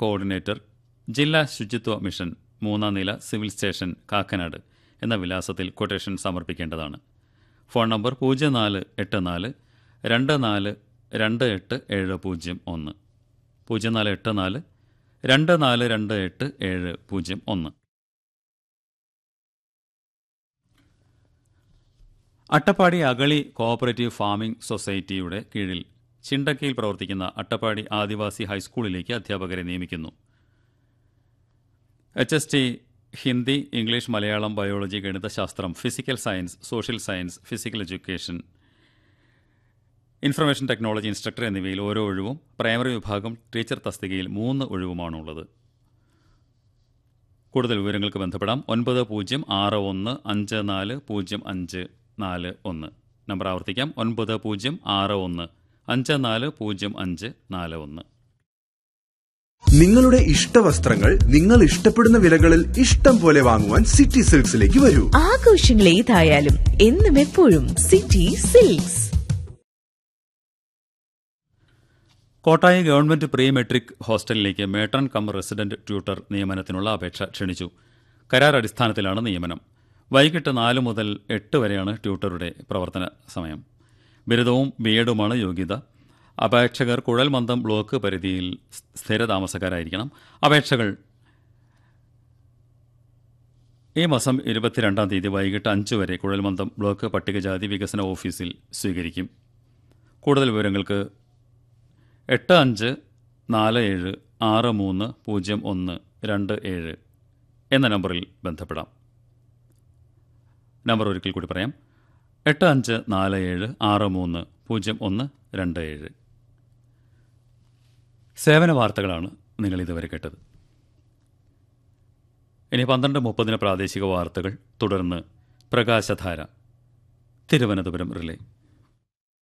coordinator ജില്ലാ ശുചിത്വ mission മൂന്നാം നില സിവിൽ സ്റ്റേഷൻ കാക്കനാട് എന്ന വിലാസത്തിൽ കൊട്ടേഷൻ സമർപ്പിക്കേണ്ടതാണ് ഫോൺ നമ്പർ പൂജ്യം നാല് എട്ട് നാല് രണ്ട് നാല് രണ്ട് എട്ട് ഏഴ് പൂജ്യം ഒന്ന് പൂജ്യം നാല് എട്ട് നാല് രണ്ട് നാല് രണ്ട് എട്ട് ഏഴ് പൂജ്യം ഒന്ന് അട്ടപ്പാടി അഗളി കോഓപ്പറേറ്റീവ് ഫാമിംഗ് സൊസൈറ്റിയുടെ കീഴിൽ ചിണ്ടക്കയിൽ പ്രവർത്തിക്കുന്ന അട്ടപ്പാടി ആദിവാസി ഹൈസ്കൂളിലേക്ക് അധ്യാപകരെ നിയമിക്കുന്നു H S T Hindi English Malayalam biology ഗണിതശാസ്ത്രം physical science social science physical education information technology instructor എന്നിവയിൽ ഓരോ ഒഴിവും പ്രൈമറി വിഭാഗം ടീച്ചർ തസ്തികയിൽ മൂന്ന് ഒഴിവുമാണുള്ളത് കൂടുതൽ വിവരങ്ങൾക്ക് ബന്ധപ്പെടാം ഒൻപത് പൂജ്യം ആറ് ഒന്ന് അഞ്ച് നാല് പൂജ്യം അഞ്ച് നാല് ഒന്ന് നമ്പർ ആവർത്തിക്കാം ഒൻപത് പൂജ്യം ആറ് ഒന്ന് അഞ്ച് നാല് പൂജ്യം അഞ്ച് നാല് ഒന്ന് നിങ്ങളുടെ ഇഷ്ട വസ്ത്രങ്ങൾ നിങ്ങൾ ഇഷ്ടപ്പെടുന്ന വിലകളിൽ ഇഷ്ടം പോലെ വാങ്ങുവാൻ സിറ്റി സിൽക്സിലേക്ക് വരൂ ആഘോഷങ്ങൾ ഏതായാലും എന്നും എപ്പോഴും city silks Kottayi government pre matric ഹോസ്റ്റലിലേക്ക് മേട്രൺ കം റെസിഡന്റ് ട്യൂട്ടർ നിയമനത്തിനുള്ള അപേക്ഷ ക്ഷണിച്ചു കരാർ അടിസ്ഥാനത്തിലാണ് നിയമനം വൈകിട്ട് നാല് മുതൽ എട്ട് വരെയാണ് ട്യൂട്ടറുടെ പ്രവർത്തന സമയം ബിരുദവും ബി എഡുമാണ് യോഗ്യത അപേക്ഷകർ കുഴൽമന്ദം ബ്ലോക്ക് പരിധിയിൽ സ്ഥിര താമസക്കാരായിരിക്കണം അപേക്ഷകൾ ഈ മാസം ഇരുപത്തിരണ്ടാം തീയതി വൈകിട്ട് അഞ്ച് വരെ കുഴൽമന്ദം ബ്ലോക്ക് പട്ടികജാതി വികസന ഓഫീസിൽ സ്വീകരിക്കും കൂടുതൽ വിവരങ്ങൾക്ക് എട്ട് അഞ്ച് നാല് ഏഴ് ആറ് മൂന്ന് പൂജ്യം ഒന്ന് രണ്ട് ഏഴ് എന്ന നമ്പറിൽ ബന്ധപ്പെടാം നമ്പർ ഒരിക്കൽ കൂടി പറയാം എട്ട് അഞ്ച് നാല് ഏഴ് ആറ് മൂന്ന് പൂജ്യം ഒന്ന് രണ്ട് ഏഴ് സേവന വാർത്തകളാണ് നിങ്ങൾ ഇതുവരെ കേട്ടത് ഇനി പന്ത്രണ്ട് മുപ്പതിന് പ്രാദേശിക വാർത്തകൾ തുടർന്ന് പ്രകാശധാര തിരുവനന്തപുരം റിലേ